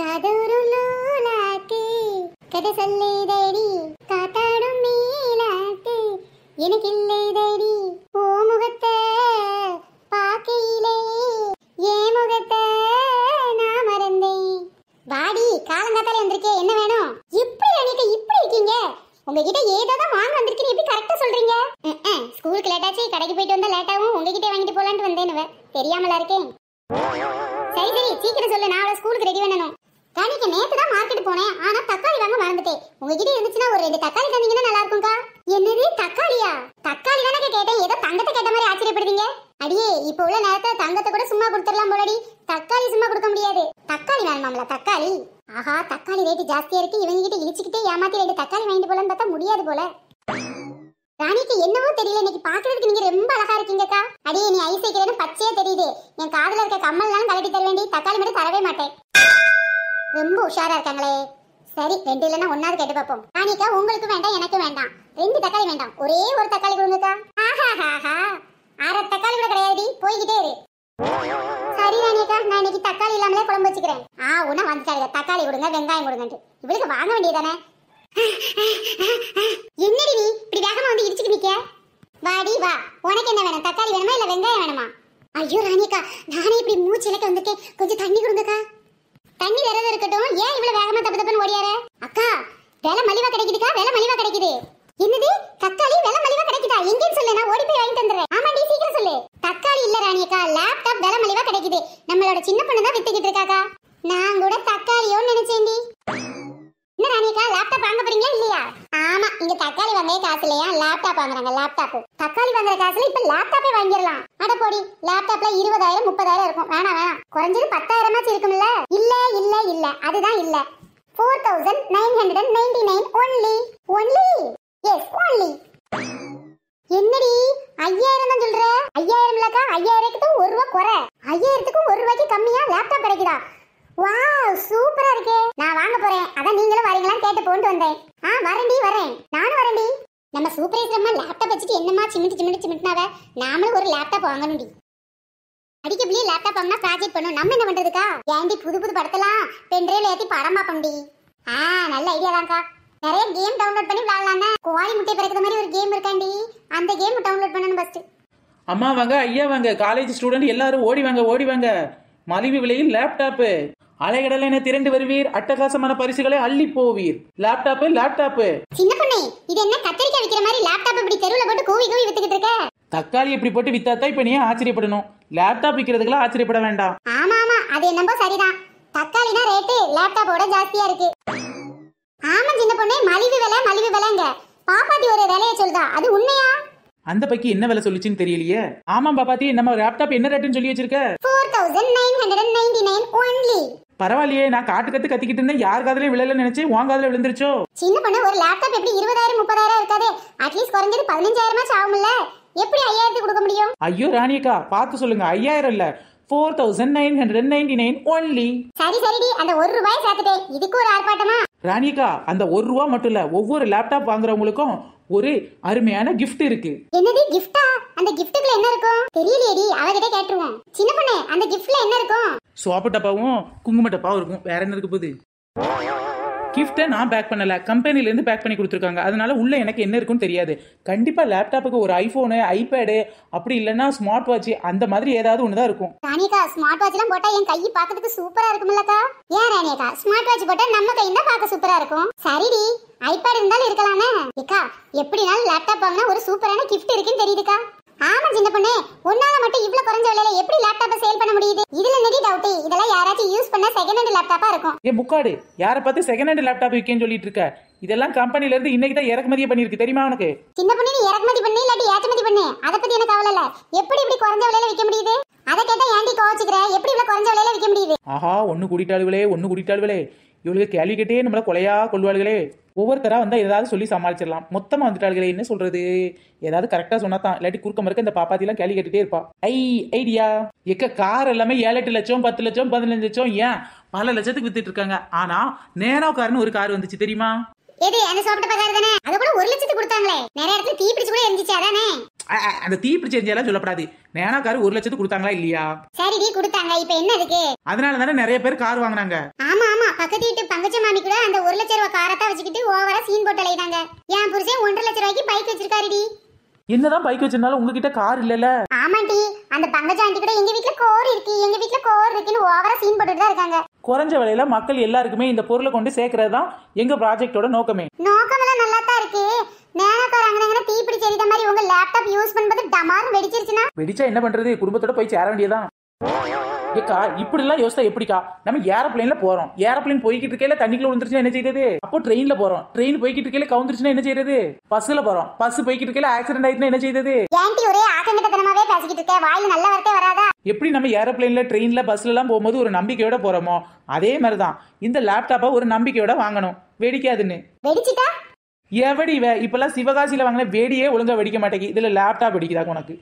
காதோறும் லோலாக்கு கதை சொல்லுதடி காத்தாடும் மேலாக்கு எனக்கு இல்லைதடி ஓ முகத்தை பார்க்கையிலே ஏன் முகத்தை நான் மறந்தேன் வாடி காலங்காத்தால வந்திருக்கே என்ன வேணும் இப்படி அன்னைக்கு இப்படி இருக்கீங்க உங்ககிட்ட ஏதோ தான் வாங்க வந்திருக்கீங்க எப்படி கரெக்டா சொல்றீங்க ம்ம். ஸ்கூலுக்கு லேட்டாச்சு கடைக்கு போயிட்டு வந்தா லேட்டாவும் உங்ககிட்ட வாங்கிட்டு போலான்ட்டு வந்தேனுவ தெரியாமலா இருக்கேன் சரி சரி சீக்கிரம் சொல்லு நான் அவளை ஸ்கூலுக்கு ரெடி பண்ணணும் ராணிக்கு நேத்து தான் மார்க்கெட் போனேன் ஆனா தக்காளி வாங்க மறந்துட்டேன் உங்ககிட்ட இருந்துச்சுன்னா ஒரு ரெண்டு தக்காளி தந்தீங்கன்னா நல்லா இருக்கும்க்கா என்னது தக்காளியா தக்காளி தானே கேட்டேன் ஏதோ தங்கத்தை கேட்ட மாதிரி ஆச்சரியப்படுறீங்க அடியே இப்போ உள்ள நேரத்துல தங்கத்தை கூட சும்மா கொடுத்துடலாம் போலடி தக்காளி சும்மா கொடுக்க முடியாது தக்காளி வேணுமாம்ல தக்காளி ஆஹா தக்காளி ரேட்டு ஜாஸ்தியா இருக்கு இவங்க கிட்ட இழிச்சுக்கிட்டே ஏமாத்தி ரெண்டு தக்காளி வாங்கிட்டு போலான்னு பார்த்தா முடியாது போல ராணிக்கு என்னவோ தெரியல இன்னைக்கு பாக்குறதுக்கு நீங்க ரொம்ப அழகா இருக்கீங்கக்கா அடியே நீ ஐஸ் வைக்கிறேன்னு பச்சையா தெரியுது என் காதுல இருக்க கம்மல்லாம் கலட்டி தர வேண்டி தக்காளி மட்டும் தரவே மாட்டேன் ரொம்ப உஷாரா இருக்காங்களே சரி ரெண்டு இல்லைன்னா ஒன்னாவது கேட்டு பார்ப்போம் ராணிக்கா உங்களுக்கு வேண்டாம் எனக்கு வேண்டாம் ரெண்டு தக்காளி வேண்டாம் ஒரே ஒரு தக்காளி கொடுங்கக்கா ஆஹாஹாஹா அரை தக்காளி கூட கிடையாது போய்கிட்டே இரு சரி ராணிக்கா நான் இன்னைக்கு தக்காளி இல்லாமலே குழம்பு வச்சுக்கிறேன் ஆ உன வந்துட்டாங்க தக்காளி கொடுங்க வெங்காயம் கொடுங்கன்ட்டு இவளுக்கு வாங்க வேண்டியதானே என்னடி நீ இப்படி வேகமா வந்து இடிச்சுட்டு நிக்க வாடி வா உனக்கு என்ன வேணும் தக்காளி வேணுமா இல்ல வெங்காயம் வேணுமா ஐயோ ராணிக்கா நானே இப்படி மூச்சு இலக்க வந்துட்டேன் கொஞ்சம் தண்ணி கொடுங்கக்கா தண்ணி வரது இருக்கட்டும் ஏன் இவ்வளவு வேகமா தப்பு தப்புன்னு ஓடியார அக்கா விலை மலிவா கிடைக்குதுக்கா விலை மலிவா கிடைக்குது என்னது தக்காளி விலை மலிவா கிடைக்குதா எங்கேன்னு சொல்லு நான் ஓடி போய் வாங்கி தந்துடுறேன் ஆமாடி சீக்கிரம் சொல்லு தக்காளி இல்ல ராணியக்கா லேப்டாப் விலை மலிவா கிடைக்குது நம்மளோட சின்ன பொண்ணு தான் வித்துக்கிட்டு இருக்காக்கா நான் கூட தக்காளியோன்னு நினைச்சேன்டி என்ன ராணியக்கா லேப்டாப் வாங்க போறீங்களா இல்லையா ஆமா இங்க தக்காளி வாங்கவே காசு இல்லையா லேப்டாப் வாங்குறாங்க லேப்டாப் தக்காளி வாங்குற காசுல இப்ப லேப்டாப்பே வாங்கிடலாம் அட போடி லேப்டாப்ல இருபதாயிரம் முப்பதாயிரம் இருக்கும் வேணாம் வேணாம் குறைஞ்சது பத்தாயிரமாச்சும் இருக்கும்ல இல்ல இல்ல இல்ல அதுதான் இல்ல four thousand nine hundred and ninety nine only only yes only என்னடி ஐயாயிரம் தான் சொல்ற ஐயாயிரம் இல்லக்கா ஐயாயிரத்துக்கு ஒரு ரூபா குறை ஐயாயிரத்துக்கும் ஒரு ரூபாய்க்கு கம்மியா லேப்டாப் கிடைக்குதா வாவ் சூப்பரா இருக்கே நான் வாங்க போறேன் அதான் நீங்களும் வரீங்களான்னு கேட்டு போட்டு வந்தேன் ஆ வரேன்டி வரேன் நானும் வரேன்டி நம்ம சூப்பரைஸ் அம்மா லேப்டாப் வச்சுட்டு என்னமா சிமிட்டு சிமிட்டு சிமிட்டினாவ நாமளும் ஒரு லேப்டாப் வாங்கணும்டி அடிக்கப்பிலேயே லேப்டாப் வாங்கினா ப்ராஜெக்ட் பண்ணும் நம்ம என்ன பண்றதுக்கா ஏன்டி புது புது படத்தெல்லாம் பென்ட்ரைவ்ல ஏத்தி படம் பார்ப்போம்டி ஆ நல்ல ஐடியா தான்க்கா நிறைய கேம் டவுன்லோட் பண்ணி விளையாடலாம்னா கோழி முட்டை பிறக்கிற மாதிரி ஒரு கேம் இருக்காண்டி அந்த கேம் டவுன்லோட் பண்ணணும் ஃபர்ஸ்ட் அம்மா வாங்க ஐயா வாங்க காலேஜ் ஸ்டூடெண்ட் எல்லாரும் ஓடி வாங்க ஓடி வாங்க மலிவு விலையில் லேப்டாப்பு அலைகடல் என திரண்டு வருவீர் அட்டகாசமான பரிசுகளை அள்ளி போவீர் லேப்டாப்பு லேப்டாப்பு சின்ன பொண்ணு இது என்ன கத்தரிக்காய் விக்கிற மாதிரி லேப்டாப் இப்படி தெருவுல போட்டு கூவி கூவி வித்துக்கிட்டு இருக்க தக்காளி இப்படி போட்டு வித்தாத்தா இப்ப நீ ஆச்சரியப்படணும் லேப்டாப் விற்கிறதுக்கெல்லாம் ஆச்சரியப்பட வேண்டாம் ஆமா ஆமா அது என்னமோ சரிதான் தக்காளினா ரேட்டு லேப்டாப்போட ஜாஸ்தியா இருக்கு ஆமா சின்ன பொண்ணே மலிவு விலை மலிவு விலைங்க பாப்பாத்தி ஒரு விலைய சொல்லுதா அது உண்மையா அந்த பக்கி என்ன விலை சொல்லுச்சுன்னு தெரியலையே ஆமா பாப்பாத்தி நம்ம லேப்டாப் என்ன ரேட்டுன்னு சொல்லி வச்சிருக்க four thousand nine hundred and ninety nine only பரவாயில்லையே நான் காட்டு கத்து கத்திக்கிட்டு இருந்தேன் யார் காதுல விழல நினைச்சு உன் காதுல விழுந்துருச்சோ சின்ன பொண்ணு ஒரு லேப்டாப் எப்படி இருபதாயிரம் முப்பதாயிரம் இருக்காது அட்லீஸ்ட் குறைஞ்சது பதினஞ்சாயிரமாச்சும் ஆகும்ல எப்படி ஐயாயிரத்துக்கு கொடுக்க முடியும் ஐயோ ராணியக்கா பார்த்து சொல்லுங்க ஐயாயிரம் இல்ல four thousand nine hundred ninety nine only சரி சரிடி அந்த ஒரு ரூபாய் சேர்த்துட்டேன் இதுக்கு ஒரு ஆர்ப்பாட்டமா ராணியக்கா அந்த ஒரு ரூபா மட்டும் இல்ல ஒவ்வொரு லேப்டாப் வாங்குறவங்களுக்கும் ஒரு அருமையான கிஃப்ட் இருக்கு என்னது கிஃப்டா அந்த கிஃப்ட்டுக்குள்ள என்ன இருக்கும் தெரியலையேடி அவகிட்ட கேட்டுருவோம் சின்ன பொண்ணு அந்த கிஃப்ட்ல என்ன இருக்கும் சோப்பு டப்பாவும் குங்கும டப்பாவும் இருக்கும் வேற என்ன இருக்கு போகுது கிஃப்ட்டை நான் பேக் பண்ணல கம்பெனில இருந்து பேக் பண்ணி கொடுத்துருக்காங்க அதனால உள்ள எனக்கு என்ன இருக்குன்னு தெரியாது கண்டிப்பா லேப்டாப்புக்கு ஒரு ஐபோனு ஐபேடு அப்படி இல்லைன்னா ஸ்மார்ட் வாட்ச் அந்த மாதிரி ஏதாவது ஒன்று தான் இருக்கும் ராணியக்கா ஸ்மார்ட் வாட்ச் எல்லாம் போட்டா என் கை பார்க்கிறதுக்கு சூப்பரா இருக்கும்லக்கா ஏன் ராணியக்கா ஸ்மார்ட் வாட்ச் போட்டா நம்ம கை தான் பார்க்க சூப்பரா இருக்கும் சரிடி ஐபேட் இருந்தாலும் இருக்கலாமே ஏக்கா எப்படினாலும் லேப்டாப் வாங்கினா ஒரு சூப்பரான கிஃப்ட் இருக்குன்னு தெரியுதுக்கா ஆமா சின்ன பொண்ணு உன்னால மட்டும் இவ்ளோ குறைஞ்ச விலையில எப்படி லேப்டாப்பை சேல் பண்ண முடியுது இதுல நெடி டவுட் இதெல்லாம் யாராச்சும் யூஸ் பண்ண செகண்ட் ஹேண்ட் லேப்டாப்பா இருக்கும் ஏ முக்காடு யாரை பார்த்து செகண்ட் ஹேண்ட் லேப்டாப் விற்கேன்னு சொல்லிட்டு இருக்க இதெல்லாம் கம்பெனில இருந்து இன்னைக்கு தான் இறக்குமதியே பண்ணிருக்கு தெரியுமா உனக்கு சின்ன பொண்ணு நீ இறக்குமதி பண்ணு இல்லாட்டி ஏற்றுமதி பண்ணு அதை பத்தி எனக்கு கவலை இல்ல எப்படி இப்படி குறைஞ்ச விலையில விற்க முடியுது அதை கேட்டா ஏன்டி கோவச்சுக்கிற எப்படி இவ்வளவு குறைஞ்ச விலையில விற்க முடியுது ஆஹா ஒன்று கூட்டிட்டாளுகளே ஒன்று கூட்டிட்டாளுகளே இவளுக்கு கேள்வி கேட்டே நம்மள கொலையா கொள்வாளுகளே ஒவ்வொருத்தரா வந்தா ஏதாவது சொல்லி சமாளிச்சிடலாம் மொத்தமா வந்துட்டாளுகளே என்ன சொல்றது ஏதாவது கரெக்டா சொன்னா தான் இல்லாட்டி குறுக்க மறுக்க இந்த பாப்பாத்திலாம் கேள்வி கேட்டுட்டே இருப்பா ஐ ஐடியா எக்க கார் எல்லாமே ஏழு எட்டு லட்சம் பத்து லட்சம் பதினஞ்சு லட்சம் ஏன் பல லட்சத்துக்கு வித்துட்டு இருக்காங்க ஆனா நேனோ கார்னு ஒரு கார் வந்துச்சு தெரியுமா எது அந்த சாப்பிட்ட பகார் தானே அது கூட ஒரு லட்சத்துக்கு கொடுத்தாங்களே நிறைய இடத்துல தீ பிடிச்சு கூட எரிஞ்சிச்சு அதானே அ- அ- அந்த தீ பிடிச்ச எல்லாம் சொல்லப்படாது நேனோ கார் ஒரு லட்சத்துக்கு கொடுத்தாங்களா இல்லையா சரிடி கொடுத்தாங்க இப்ப என்ன இருக்கு அதனால தானே நிறைய பேர் கார் வாங்குனாங்க ஆமா ஆமா பக்கத்து வீட்டு பங்கஜ மாமி கூட அந்த ஒரு லட்ச ரூபாய் காரத்தை வச்சுக்கிட்டு ஓவரா சீன் போட்டு அலையுதாங்க என் புருஷன் ஒன்றரை லட்ச ரூபாய்க்கு பைக் வச்சிருக்காருடி என்னதான் பைக் வச்சிருந்தாலும் உங்ககிட்ட கார் இல்லைல்ல ஆமாண்டி அந்த பங்கஜ ஆண்டி கூட எங்க வீட்ல கோர் இருக்கு எங்க வீட்ல கோர் இருக்குன்னு ஓவரா சீன் போட்டுட்டு தான் இருக்காங்க குறைஞ்ச விலையில மக்கள் எல்லாருக்குமே இந்த பொருளை கொண்டு சேர்க்கறது தான் எங்க ப்ராஜெக்டோட நோக்கமே நோக்கமெல்லாம் நல்லா தான் இருக்கு நேனக்கார அங்கனங்கன தீப்பிடி செடித்த மாதிரி உங்க லேப்டாப் யூஸ் பண்ணும்போது டமாரும் வெடிச்சிருச்சுன்னா வெடிச்சா என்ன பண்றது குடும்பத்தோட போய் சேர வேண்டியதான் ஏக்கா இப்படிலாம் யோசித்தா எப்படிக்கா நம்ம ஏரோப்ளேன்ல போறோம் ஏரோப்ளேன் போய்கிட்டு இருக்கையில தண்ணிக்குள்ள விழுந்துருச்சுன்னா என்ன செய்யறது அப்போ ட்ரெயின்ல போறோம் ட்ரெயின் போய்கிட்டு இருக்கையில கவுந்துருச்சுன்னா என்ன செய்யறது பஸ்ல போறோம் பஸ் போய்கிட்டு இருக்கையில ஆக்சிடென்ட் ஆயிட்டுனா என்ன செய்யறது ஏன்டி ஒரே ஆக்கங்கட்டத்தனமாவே பேசிக்கிட்டு இருக்க வாயில நல்ல வார்த்தை வராதா எப்படி நம்ம ஏரோப்ளேன்ல ட்ரெயின்ல பஸ்ல எல்லாம் போகும்போது ஒரு நம்பிக்கையோட போறோமோ அதே மாதிரி தான் இந்த லேப்டாப்பை ஒரு நம்பிக்கையோட வாங்கணும் வெடிக்காதுன்னு வெடிச்சிட்டா எவடி இவ இப்பெல்லாம் சிவகாசியில வாங்கின வேடியே ஒழுங்கா வெடிக்க மாட்டேங்குது இதுல லேப்டாப் வெடிக்குதா உனக்கு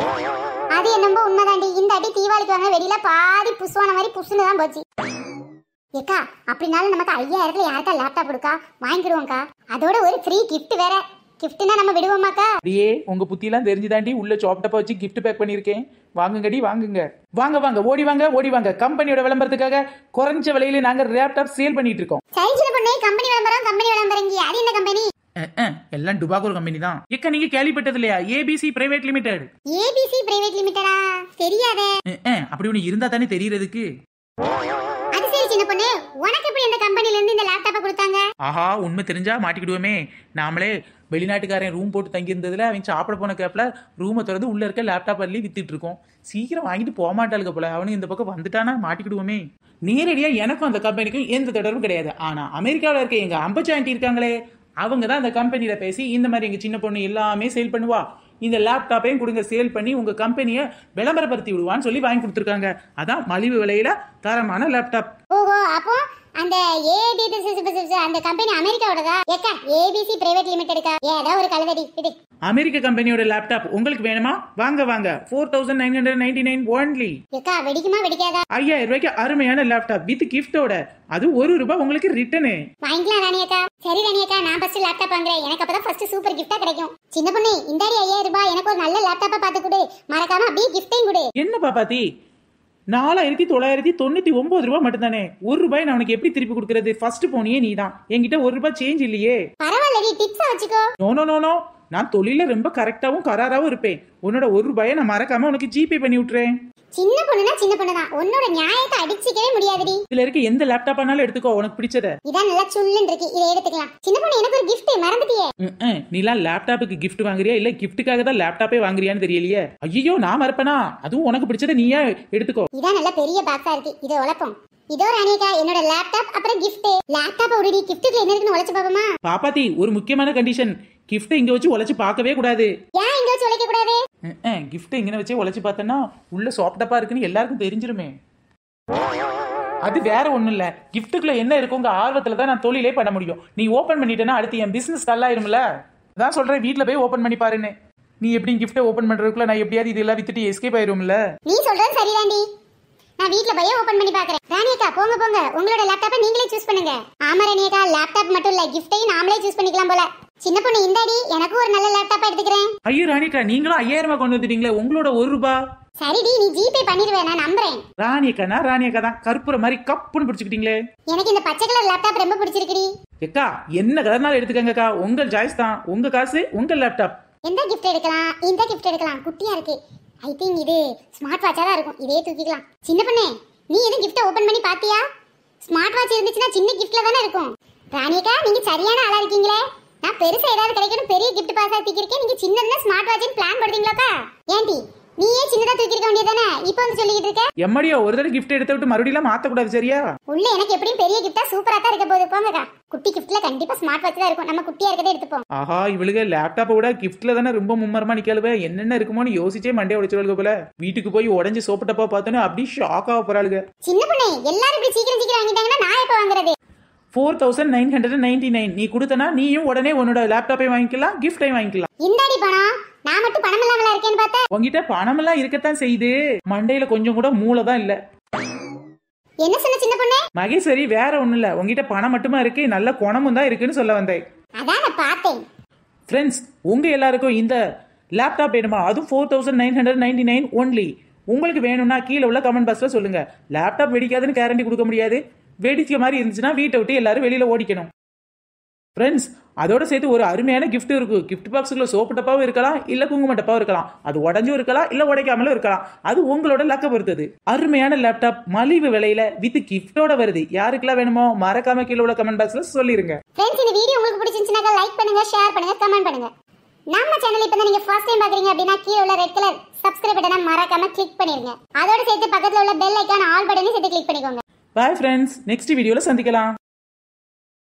அது என்னமோ உண்மைதாண்டி இந்த அடி தீபாவளிக்கு வாங்க வெளியில பாதி புசுவான மாதிரி புசுன்னு தான் போச்சு ஏக்கா அப்படினாலும் நமக்கு ஐயாயிரத்துல யாருக்கா லேப்டாப் கொடுக்கா வாங்கிடுவோம்க்கா அதோட ஒரு ஃப்ரீ gift வேற கிஃப்ட்னா நம்ம விடுவோமாக்கா அப்படியே உங்க புத்தியெல்லாம் தெரிஞ்சுதாண்டி உள்ள சாப்டப்ப வச்சு gift பேக் பண்ணியிருக்கேன் வாங்குங்கடி வாங்குங்க வாங்க வாங்க ஓடி வாங்க ஓடி வாங்க கம்பெனியோட விளம்பரத்துக்காக குறைஞ்ச விலையில நாங்க லேப்டாப் சேல் பண்ணிட்டு இருக்கோம் சரி சின்ன பொண்ணு கம்பெனி விளம்பரம் கம்பெனி விளம்பரங்க அது என்ன கம்பெனி அஹ், அஹ், எல்லாம் டுபாகூர் கம்பெனி தான் ஏக்கா நீங்க கேள்விப்பட்டது இல்லையா ABC private limited ABC private லிமிட்டடா தெரியாதே அப்படி ஒன்று இருந்தா தானே தெரியறதுக்கு அது சரி சின்ன பொண்ணு உனக்கு எப்படி இந்த கம்பெனில இருந்து இந்த லேப்டாப்பை கொடுத்தாங்க ஆஹா உண்மை தெரிஞ்சா மாட்டிக்கிடுவோமே நாமளே வெளிநாட்டுக்காரன் ரூம் போட்டு தங்கி இருந்ததுல அவன் சாப்பிட போன கேப்ல ரூமை திறந்து உள்ள இருக்க லேப்டாப் அள்ளி வித்துட்டு இருக்கோம் சீக்கிரம் வாங்கிட்டு போக மாட்டாளுங்க போல அவனுக்கு இந்த பக்கம் வந்துட்டானா மாட்டிக்கிடுவோமே நேரடியா எனக்கும் அந்த கம்பெனிக்கும் எந்த தொடர்பும் கிடையாது ஆனா அமெரிக்காவில் இருக்க எங்க அம்பச்சி ஆண்டி இருக்காங்களே அவங்க தான் அந்த கம்பெனியில பேசி இந்த மாதிரி எங்க சின்ன பொண்ணு எல்லாமே சேல் பண்ணுவா இந்த லேப்டாப்பையும் கொடுங்க சேல் பண்ணி உங்க கம்பெனியை விளம்பரப்படுத்தி விடுவான்னு சொல்லி வாங்கி கொடுத்துருக்காங்க அதான் மலிவு விலையில தரமான லேப்டாப் ஓஹோ அப்போ அந்த ஏபிசி அந்த கம்பெனி அமெரிக்காவோடதா ஏக்கா ஏபிசி பிரைவேட் லிமிடெடுக்கா ஏதோ ஒரு கழுதடி இது அமெரிக்க கம்பெனியோட லேப்டாப் உங்களுக்கு வேணுமா வாங்க வாங்க four thousand nine hundred ninety nine only ஏக்கா வெடிக்குமா வெடிக்காதா ஐயாயிரம் ரூபாய்க்கு அருமையான லேப்டாப் வித் கிஃப்டோட அது ஒரு ரூபாய் உங்களுக்கு ரிட்டனு வாங்கிக்கலாம் ராணியக்கா சரி ராணியக்கா நான் ஃபர்ஸ்ட் லேப்டாப் வாங்குறேன் எனக்கு அப்பதான் ஃபர்ஸ்ட் சூப்பர் கிஃப்டா கிடைக்கும் சின்ன பொண்ணு இந்தாடி ஐயாயிரம் ரூபாய் எனக்கு ஒரு நல்ல லேப்டாப்பா பார்த்து கொடு மறக்காம அப்படியே கிஃப்டையும் கொடு என்ன பாப்பாத்தி நாலாயிரத்தி தொள்ளாயிரத்தி தொண்ணூத்தி ஒன்பது ரூபாய் மட்டும்தானே ஒரு ரூபாய் நான் உனக்கு எப்படி திருப்பி கொடுக்கறது ஃபர்ஸ்ட் போனியே நீ தான் என்கிட்ட ஒரு ரூபாய் சேஞ்ச் இல்லையே பரவாயில்லடி டிப்ஸா வச்சுக்கோ நோ நோ நோ நோ நான் தொழில ரொம்ப கரெக்டாவும் கராராவும் இருப்பேன் உன்னோட ஒரு ரூபாயை நான் மறக்காம உனக்கு ஜிபே பண்ணி விட்டுறேன் சின்ன பொண்ணுனா சின்ன பொண்ணு தான் உன்னோட நியாயத்தை அடிச்சுக்கவே முடியாதுடி இதுல இருக்க எந்த லேப்டாப் ஆனாலும் எடுத்துக்கோ உனக்கு பிடிச்சத இதான் நல்லா சுள்ளுன்னு இருக்கு இதை எடுத்துக்கலாம் சின்ன பொண்ணு எனக்கு ஒரு gift மறந்துட்டியே ம், ம். நீலாம் லேப்டாப்புக்கு gift வாங்குறியா இல்ல கிஃப்ட்டுக்காக தான் லேப்டாப்பே வாங்குறியான்னு தெரியலையே ஐயோ நான் மறப்பனா அதுவும் உனக்கு பிடிச்சத நீயா எடுத்துக்கோ இதான் நல்ல பெரிய பாக்ஸா இருக்கு இதை உழப்போம் இதோ ராணியக்கா என்னோட லேப்டாப் அப்புறம் gift லேப்டாப் உடனே கிஃப்ட்டுக்கு என்ன இருக்குன்னு உழைச்சு பாப்போமா பாப்பாத்தி ஒரு முக்கியமான கண்டிஷன் கிஃப்ட்டை இங்க வச்சு உழைச்சு பார்க்கவே கூடாது ஏன் இங்க வச்சு உழைக்க கூடாது கிஃப்ட்டை இங்கே வச்சே உழைச்சு பார்த்தேன்னா உள்ள சாஃப்டப்பா இருக்குன்னு எல்லாருக்கும் தெரிஞ்சிருமே அது வேற ஒண்ணும் இல்ல கிஃப்ட்டுக்குள்ள என்ன இருக்குங்க ஆர்வத்துல தான் நான் தொழிலே பண்ண முடியும் நீ ஓபன் பண்ணிட்டேன்னா அடுத்து என் பிசினஸ் டல்லாயிரும்ல அதான் சொல்றேன் வீட்ல போய் ஓபன் பண்ணி பாருன்னு நீ எப்படி கிஃப்ட்டை ஓபன் பண்றதுக்குள்ள நான் எப்படியாவது இதெல்லாம் வித்துட்டு எஸ்கேப் ஆயிரும்ல நீ சொல்றது சரிதாண்டி நான் வீட்ல போய் ஓபன் பண்ணி பாக்குறேன் ராணியக்கா போங்க போங்க உங்களோட லேப்டாப்பை நீங்களே சூஸ் பண்ணுங்க ஆமா ராணியக்கா லேப்டாப் மட்டும் இல்ல கிஃப்டையும் நாமளே சூஸ் பண்ணிக்கலாம் போல சின்ன பொண்ணு இந்தாடி எனக்கும் ஒரு நல்ல லேப்டாப் எடுத்துக்கிறேன் ஐயோ ராணிக்கா நீங்களும் ஐயாயிரம் ரூபாய் கொண்டு வந்துட்டீங்களே உங்களோட ஒரு ரூபாய் சரிடி நீ ஜிபே பண்ணிடுவேன் நான் நம்புறேன் ராணியக்கானா ராணியக்கா தான் கற்பூர மாதிரி கப்புன்னு பிடிச்சிக்கிட்டீங்களே எனக்கு இந்த பச்சை கலர் லேப்டாப் ரொம்ப பிடிச்சிருக்குடி எக்கா என்ன கலர்னாலும் எடுத்துக்கங்கக்கா உங்க சாய்ஸ் தான் உங்க காசு உங்க லேப்டாப் எந்த கிஃப்ட் எடுக்கலாம் இந்த கிஃப்ட் எடுக்கலாம் குட்டியா இருக்கு ஐ திங்க் இது ஸ்மார்ட் வாட்சா தான் இருக்கும் இதே தூக்கிக்கலாம் சின்ன பொண்ணே நீ எதுவும் கிஃப்ட்டை ஓபன் பண்ணி பாத்தியா ஸ்மார்ட் வாட்ச் இருந்துச்சுன்னா சின்ன கிஃப்ட்ல தானே இருக்கும் ராணியக்கா நீங்க சரியான ஆளா இருக்கீங்களே நான் பெருசா ஏதாவது கிடைக்கணும் பெரிய கிஃப்ட் பாஸா தூக்கிருக்கேன் நீங்க சின்னதுல ஸ்மார்ட் வாட்ச்னு பிளான் பண்றீங்களாக்கா ஏன்டி நீயே சின்னதா தூக்கிருக்க வேண்டியதானே இப்போ வந்து சொல்லிக்கிட்டு இருக்க எம்மடியோ ஒரு தடவை கிஃப்ட் எடுத்து விட்டு மறுபடியும் மாத்தக்கூடாது சரியா உள்ள எனக்கு எப்படியும் பெரிய கிஃப்டா சூப்பரா தான் இருக்க போகுது போங்கக்கா குட்டி கிஃப்ட்ல கண்டிப்பா ஸ்மார்ட் வாட்ச் தான் இருக்கும் நம்ம குட்டியா இருக்கதே எடுத்துப்போம் ஆஹா இவளுக லேப்டாப்பை விட கிஃப்ட்ல தானே ரொம்ப மும்மரமா நிக்கலுவ என்னென்ன இருக்குமோன்னு யோசிச்சே மண்டே உடைச்சிருவாளுக போல வீட்டுக்கு போய் உடஞ்சி சோப்பு டப்பா பார்த்தோன்னே அப்படியே ஷாக் ஆக போறாளுக சின்ன பொண்ணே எல்லாரும் இப்படி சீக்கிரம் சீக்கிரம் வாங்கிட்டாங்கன்னா நான் எப்ப வாங்குறது four thousand nine hundred ninety nine நீ கொடுத்தனா நீயும் உடனே உன்னோட லேப்டாப்பை வாங்கிக்கலாம் கிஃப்டையும் வாங்கிக்கலாம் இந்தாடி பணம் நான் மட்டும் பணம் இல்லாமல இருக்கேன்னு பார்த்தா உங்ககிட்ட பணமெல்லாம் இருக்கத்தான் செய்யுது மண்டையில கொஞ்சம் கூட மூளை தான் இல்ல என்ன சொன்ன சின்ன பொண்ணே மகேஸ்வரி வேற ஒண்ணும் இல்ல உங்ககிட்ட பணம் மட்டுமா இருக்கு நல்ல குணமும் தான் இருக்குன்னு சொல்ல வந்தேன் அதான் நான் பார்த்தேன் ஃப்ரெண்ட்ஸ் உங்க எல்லாருக்கும் இந்த லேப்டாப் வேணுமா அதுவும் four thousand nine hundred ninety nine only உங்களுக்கு வேணும்னா கீழே உள்ள கமெண்ட் பாக்ஸ்ல சொல்லுங்க லேப்டாப் வெடிக்காதுன்னு கேரண்டி கொடுக்க முடியாது வெடிக்க மாதிரி இருந்துச்சுன்னா வீட்டை விட்டு எல்லாரும் வெளியில ஓடிக்கணும் ஃப்ரெண்ட்ஸ் அதோட சேர்த்து ஒரு அருமையான gift இருக்கு கிஃப்ட் பாக்ஸுக்குள்ள சோப்பு டப்பாவும் இருக்கலாம் இல்ல குங்கும டப்பாவும் இருக்கலாம் அது உடஞ்சும் இருக்கலாம் இல்ல உடைக்காமலும் இருக்கலாம் அது உங்களோட லக்க பொறுத்தது அருமையான லேப்டாப் மலிவு விலையில வித் கிஃப்டோட வருது யாருக்கெல்லாம் வேணுமோ மறக்காம கீழே உள்ள கமெண்ட் பாக்ஸ்ல சொல்லிருங்க ஃப்ரெண்ட்ஸ் இந்த வீடியோ உங்களுக்கு பிடிச்சிருந்துச்சுனாக்கா லைக் பண்ணுங்க ஷேர் பண்ணுங்க கமெண்ட் பண்ணுங்க நம்ம சேனல் இப்போ நீங்க ஃபர்ஸ்ட் டைம் பாக்குறீங்க அப்படின்னா கீழே உள்ள ரெட் கலர் சப்ஸ்கிரைப் பட்டனை மறக்காம கிளிக் பண்ணிருங்க அதோட சேர்த்து பக்கத்துல உள்ள பெல் ஐக்கான் ஆல் பட்டனையும் சேர்த்து கிளிக் பண்ணிக்கோங்க பாய் ஃப்ரெண்ட்ஸ் நெக்ஸ்ட் வீடியோல சந்திக்கலாம்